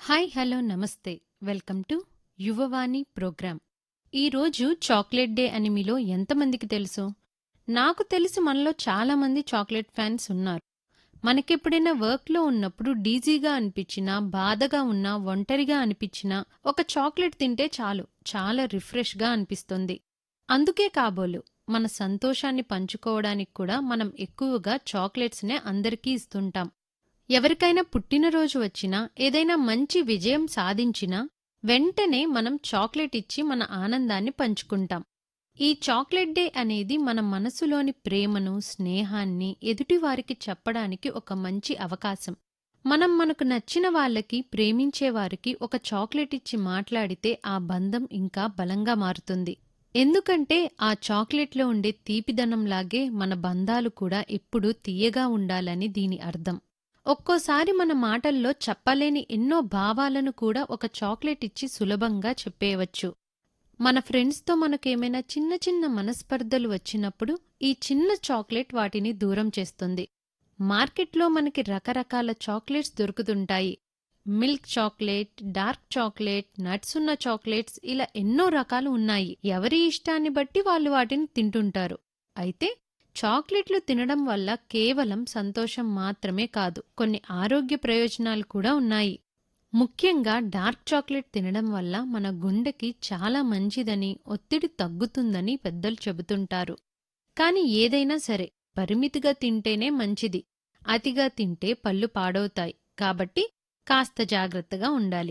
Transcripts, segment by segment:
hi hello నమస్తే welcome to Yuvavani programme ఈరోజు chocolate day అని మీలో ఎంతమందికి తెలుసు నాకు తెలిసి మనలో చాలామంది చాక్లెట్ ఫ్యాన్స్ ఉన్నారు మనకెప్పుడైనా వర్క్లో ఉన్నప్పుడు డీజీగా అనిపించినా బాధగా ఉన్నా ఒంటరిగా అనిపించినా ఒక చాక్లెట్ తింటే చాలు చాలా రిఫ్రెష్గా అనిపిస్తుంది అందుకే కాబోలు మన సంతోషాన్ని పంచుకోవడానికి కూడా మనం ఎక్కువగా చాక్లెట్స్నే అందరికీ ఇస్తుంటాం ఎవరికైనా పుట్టినరోజు వచ్చినా ఏదైనా మంచి విజయం సాధించినా వెంటనే మనం చాక్లెట్ ఇచ్చి మన ఆనందాన్ని పంచుకుంటాం ఈ చాక్లెట్ డే అనేది మన మనసులోని ప్రేమను స్నేహాన్ని ఎదుటివారికి చెప్పడానికి ఒక మంచి అవకాశం మనం మనకు నచ్చిన వాళ్ళకి ప్రేమించే వారికి ఒక చాక్లెట్ ఇచ్చి మాట్లాడితే ఆ బంధం ఇంకా బలంగా మారుతుంది ఎందుకంటే ఆ చాక్లెట్లో ఉండే తీపిదనంలాగే మన బంధాలు కూడా ఎప్పుడూ తీయగా ఉండాలని దీని అర్థం ఒక్కోసారి మన మాటల్లో చెప్పలేని ఎన్నో భావాలను కూడా ఒక చాక్లెట్ ఇచ్చి సులభంగా చెప్పేయవచ్చు మన ఫ్రెండ్స్తో మనకేమైనా చిన్న చిన్న మనస్పర్ధలు వచ్చినప్పుడు ఈ చిన్న చాక్లెట్ వాటిని దూరం చేస్తుంది మార్కెట్లో మనకి రకరకాల చాక్లెట్స్ దొరుకుతుంటాయి milk chocolate dark chocolate nuts ఉన్న చాక్లెట్స్ ఇలా ఎన్నో రకాలు ఉన్నాయి ఎవరి ఇష్టాన్ని బట్టి వాళ్ళు వాటిని తింటుంటారు అయితే చాక్లెట్లు తినడం వల్ల కేవలం సంతోషం మాత్రమే కాదు కొన్ని ఆరోగ్య ప్రయోజనాలు కూడా ఉన్నాయి ముఖ్యంగా డార్క్ చాక్లెట్ తినడం వల్ల మన గుండెకి చాలా మంచిదని ఒత్తిడి తగ్గుతుందని పెద్దలు చెబుతుంటారు కాని ఏదైనా సరే పరిమితిగా తింటేనే మంచిది అతిగా తింటే పళ్ళు పాడవుతాయి కాబట్టి కాస్త జాగ్రత్తగా ఉండాలి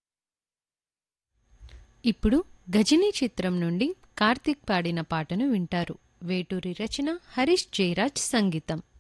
ఇప్పుడు గజనీ చిత్రం నుండి కార్తీక్ పాడిన పాటను వింటారు వేటూరి రచన హరీష్ జయరాజ్ సంగీతం